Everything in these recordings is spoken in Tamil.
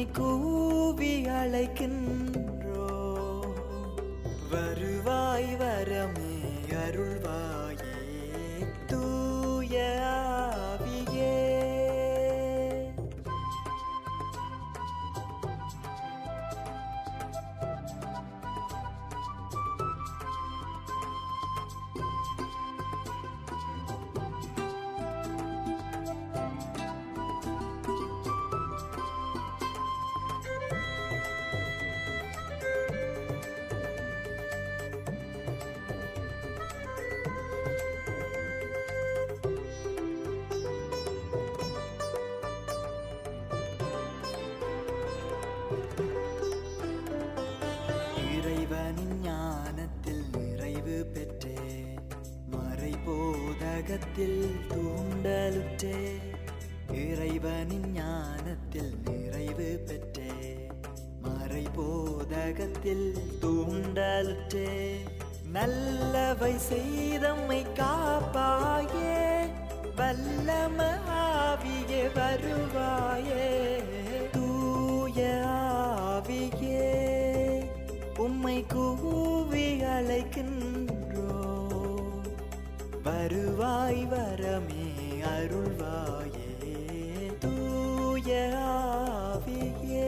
கூவி அழைக்கின்றோ வருவாய் வரமே அருள்வாயே தூய ஆவியே இறைவனின் ஞானத்தில் நிறைவு பெற்றே மறை போதகத்தில் தூண்டலுற்றே இறைவனின் ஞானத்தில் நிறைவு பெற்றே மறை போதகத்தில் தூண்டலுற்றே நல்லவை செய்தம்மை காப்பாயே வல்லம ஆவியே வருவாயே தூய ஆவியே உம்மை கூவி அழைக்கின்றோ வருவாய் வரமே அருள்வாயே தூய ஆவியே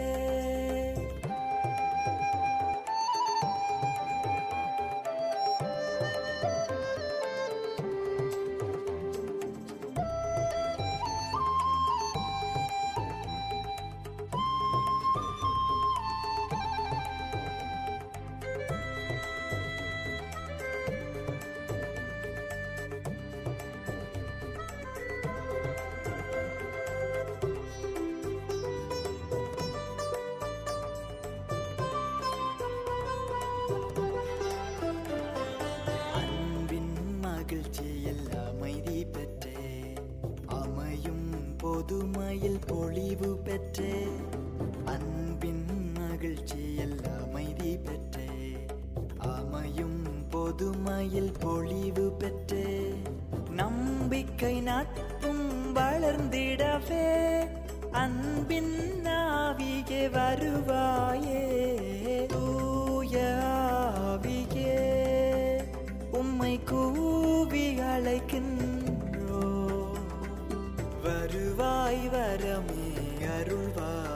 அன்பின் மகிழ்ச்சியில் அமைதி பெற்றே அமையும் பொதுமையில் பொழிவு பெற்றே அன்பின் மகிழ்ச்சியில் அமைதி பெற்றே அமையும் பொதுமையில் பொழிவு பெற்றே நம்பிக்கை நட்பும் வளர்ந்திடவே அன்பின் ஆவியே வருவாயே தூய ஆவியே உம்மை கூவி அழைக்கின்றோ வருவாய் வரமே அருள்வாய்